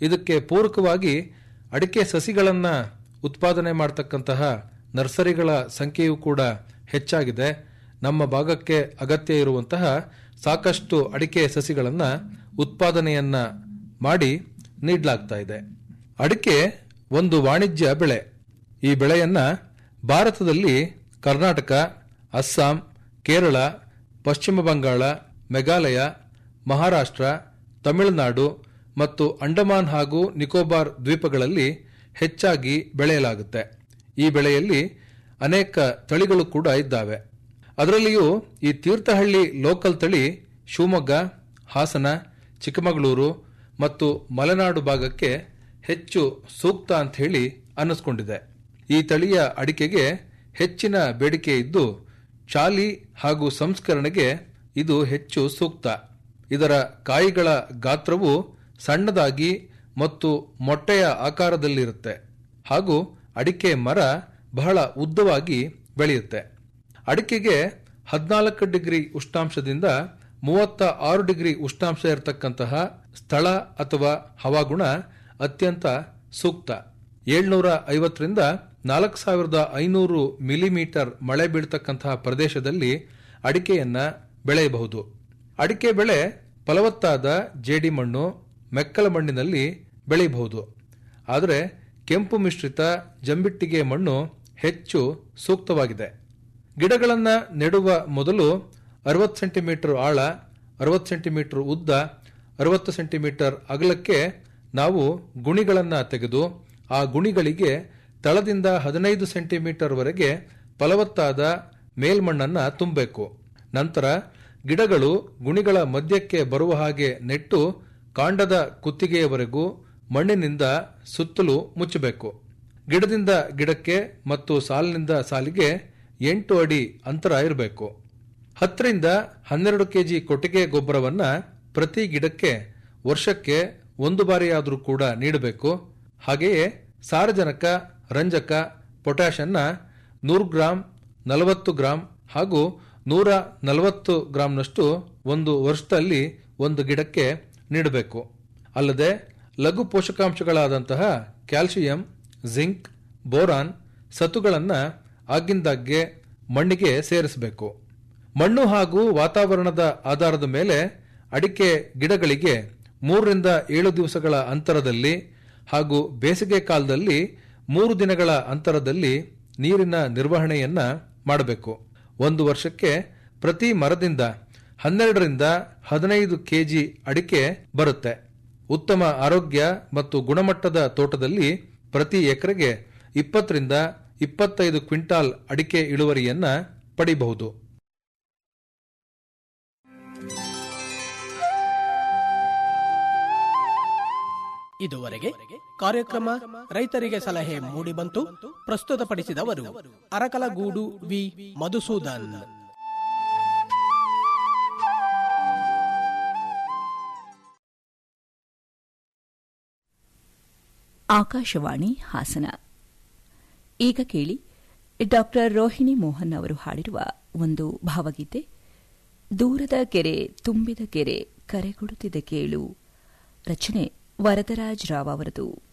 ಇದಕ್ಕೆ ಪೂರಕವಾಗಿ ಅಡಿಕೆ ಸಸಿಗಳನ್ನು ಉತ್ಪಾದನೆ ಮಾಡತಕ್ಕಂತಹ ನರ್ಸರಿಗಳ ಸಂಖ್ಯೆಯೂ ಕೂಡ ಹೆಚ್ಚಾಗಿದೆ ನಮ್ಮ ಭಾಗಕ್ಕೆ ಅಗತ್ಯ ಇರುವಂತಹ ಸಾಕಷ್ಟು ಅಡಿಕೆ ಸಸಿಗಳನ್ನು ಉತ್ಪಾದನೆಯನ್ನ ಮಾಡಿ ನೀಡಲಾಗ್ತಾ ಇದೆ ಅಡಿಕೆ ಒಂದು ವಾಣಿಜ್ಯ ಬೆಳೆ ಈ ಬೆಳೆಯನ್ನ ಭಾರತದಲ್ಲಿ ಕರ್ನಾಟಕ ಅಸ್ಸಾಂ ಕೇರಳ ಪಶ್ಚಿಮ ಬಂಗಾಳ ಮೇಘಾಲಯ ಮಹಾರಾಷ್ಟ್ರ ತಮಿಳುನಾಡು ಮತ್ತು ಅಂಡಮಾನ್ ಹಾಗೂ ನಿಕೋಬಾರ್ ದ್ವೀಪಗಳಲ್ಲಿ ಹೆಚ್ಚಾಗಿ ಬೆಳೆಯಲಾಗುತ್ತೆ ಈ ಬೆಳೆಯಲ್ಲಿ ಅನೇಕ ತಳಿಗಳು ಕೂಡ ಇದ್ದಾವೆ ಅದರಲ್ಲಿಯೂ ಈ ತೀರ್ಥಹಳ್ಳಿ ಲೋಕಲ್ ತಳಿ ಶಿವಮೊಗ್ಗ ಹಾಸನ ಚಿಕ್ಕಮಗಳೂರು ಮತ್ತು ಮಲೆನಾಡು ಭಾಗಕ್ಕೆ ಹೆಚ್ಚು ಸೂಕ್ತ ಅಂತ ಹೇಳಿ ಅನ್ನಿಸ್ಕೊಂಡಿದೆ ಈ ತಳಿಯ ಅಡಿಕೆಗೆ ಹೆಚ್ಚಿನ ಬೇಡಿಕೆ ಇದ್ದು ಚಾಲಿ ಹಾಗೂ ಸಂಸ್ಕರಣೆಗೆ ಇದು ಹೆಚ್ಚು ಸೂಕ್ತ ಇದರ ಕಾಯಿಗಳ ಗಾತ್ರವು ಸಣ್ಣದಾಗಿ ಮತ್ತು ಮೊಟ್ಟೆಯ ಆಕಾರದಲ್ಲಿರುತ್ತೆ ಹಾಗೂ ಅಡಿಕೆ ಮರ ಬಹಳ ಉದ್ದವಾಗಿ ಬೆಳೆಯುತ್ತೆ ಅಡಿಕೆಗೆ ಹದಿನಾಲ್ಕು ಡಿಗ್ರಿ ಉಷ್ಣಾಂಶದಿಂದ ಮೂವತ್ತ ಆರು ಡಿಗ್ರಿ ಉಷ್ಣಾಂಶ ಇರತಕ್ಕಂತಹ ಸ್ಥಳ ಅಥವಾ ಹವಾಗುಣ ಅತ್ಯಂತ ಸೂಕ್ತ ಏಳ್ನೂರ ಐವತ್ತರಿಂದ ನಾಲ್ಕು ಸಾವಿರದ ಐನೂರು ಮಿಲಿಮೀಟರ್ ಮಳೆ ಬೀಳ್ತಕ್ಕಂತಹ ಪ್ರದೇಶದಲ್ಲಿ ಅಡಿಕೆಯನ್ನ ಬೆಳೆಯಬಹುದು ಅಡಿಕೆ ಬೆಳೆ ಫಲವತ್ತಾದ ಜೇಡಿ ಮಣ್ಣು ಮೆಕ್ಕಲ ಮಣ್ಣಿನಲ್ಲಿ ಬೆಳೆಯಬಹುದು ಆದರೆ ಕೆಂಪು ಮಿಶ್ರಿತ ಜಂಬಿಟ್ಟಿಗೆ ಮಣ್ಣು ಹೆಚ್ಚು ಸೂಕ್ತವಾಗಿದೆ ಗಿಡಗಳನ್ನು ನೆಡುವ ಮೊದಲು ಅರವತ್ತು ಸೆಂಟಿಮೀಟರ್ ಆಳ ಅರವತ್ತು ಸೆಂಟಿಮೀಟರ್ ಉದ್ದ ಅರವತ್ತು ಸೆಂಟಿಮೀಟರ್ ಅಗಲಕ್ಕೆ ನಾವು ಗುಣಿಗಳನ್ನು ತೆಗೆದು ಆ ಗುಣಿಗಳಿಗೆ ತಳದಿಂದ ಹದಿನೈದು ಸೆಂಟಿಮೀಟರ್ ವರೆಗೆ ಫಲವತ್ತಾದ ಮೇಲ್ಮಣ್ಣನ್ನು ತುಂಬಬೇಕು ನಂತರ ಗಿಡಗಳು ಗುಣಿಗಳ ಮಧ್ಯಕ್ಕೆ ಬರುವ ಹಾಗೆ ನೆಟ್ಟು ಕಾಂಡದ ಕುತ್ತಿಗೆಯವರೆಗೂ ಮಣ್ಣಿನಿಂದ ಸುತ್ತಲೂ ಮುಚ್ಚಬೇಕು ಗಿಡದಿಂದ ಗಿಡಕ್ಕೆ ಮತ್ತು ಸಾಲಿನಿಂದ ಸಾಲಿಗೆ ಎಂಟು ಅಡಿ ಅಂತರ ಇರಬೇಕು ಹತ್ತರಿಂದ ಹನ್ನೆರಡು ಕೆಜಿ ಕೊಟ್ಟಿಗೆ ಗೊಬ್ಬರವನ್ನ ಪ್ರತಿ ಗಿಡಕ್ಕೆ ವರ್ಷಕ್ಕೆ ಒಂದು ಬಾರಿಯಾದರೂ ಕೂಡ ನೀಡಬೇಕು ಹಾಗೆಯೇ ಸಾರಜನಕ ರಂಜಕ ಪೊಟ್ಯಾಷನ್ನ ನೂರು ಗ್ರಾಂ ನಲವತ್ತು ಗ್ರಾಂ ಹಾಗೂ ನೂರ ನಲವತ್ತು ಗ್ರಾಂನಷ್ಟು ಒಂದು ವರ್ಷದಲ್ಲಿ ಒಂದು ಗಿಡಕ್ಕೆ ನೀಡಬೇಕು ಅಲ್ಲದೆ ಲಘು ಪೋಷಕಾಂಶಗಳಾದಂತಹ ಕ್ಯಾಲ್ಸಿಯಂ ಜಿಂಕ್ ಬೋರಾನ್ ಸತುಗಳನ್ನು ಆಗಿಂದಾಗ್ಗೆ ಮಣ್ಣಿಗೆ ಸೇರಿಸಬೇಕು ಮಣ್ಣು ಹಾಗೂ ವಾತಾವರಣದ ಆಧಾರದ ಮೇಲೆ ಅಡಿಕೆ ಗಿಡಗಳಿಗೆ ಮೂರರಿಂದ ಏಳು ದಿವಸಗಳ ಅಂತರದಲ್ಲಿ ಹಾಗೂ ಬೇಸಿಗೆ ಕಾಲದಲ್ಲಿ ಮೂರು ದಿನಗಳ ಅಂತರದಲ್ಲಿ ನೀರಿನ ನಿರ್ವಹಣೆಯನ್ನ ಮಾಡಬೇಕು ಒಂದು ವರ್ಷಕ್ಕೆ ಪ್ರತಿ ಮರದಿಂದ ಹನ್ನೆರಡರಿಂದ ಹದಿನೈದು ಕೆಜಿ ಅಡಿಕೆ ಬರುತ್ತೆ ಉತ್ತಮ ಆರೋಗ್ಯ ಮತ್ತು ಗುಣಮಟ್ಟದ ತೋಟದಲ್ಲಿ ಪ್ರತಿ ಎಕರೆಗೆ ಇಪ್ಪತ್ತರಿಂದ ಇಪ್ಪತ್ತೈದು ಕ್ವಿಂಟಾಲ್ ಅಡಿಕೆ ಇಳುವರಿಯನ್ನ ಪಡಿಬಹುದು ಇದುವರೆಗೆ ಕಾರ್ಯಕ್ರಮ ರೈತರಿಗೆ ಸಲಹೆ ಮೂಡಿಬಂತು ಪ್ರಸ್ತುತಪಡಿಸಿದವರು ಅರಕಲಗೂಡು ವಿ ಮಧುಸೂದನ್ ಆಕಾಶವಾಣಿ ಹಾಸನ ಈಗ ಕೇಳಿ ಡಾಕ್ಟರ್ ರೋಹಿಣಿ ಮೋಹನ್ ಅವರು ಹಾಡಿರುವ ಒಂದು ಭಾವಗೀತೆ ದೂರದ ಕೆರೆ ತುಂಬಿದ ಕೆರೆ ಕರೆಕೊಡುತ್ತಿದೆ ಕೇಳು ರಚನೆ ವರದರಾಜ್ ರಾವ್ ಅವರದು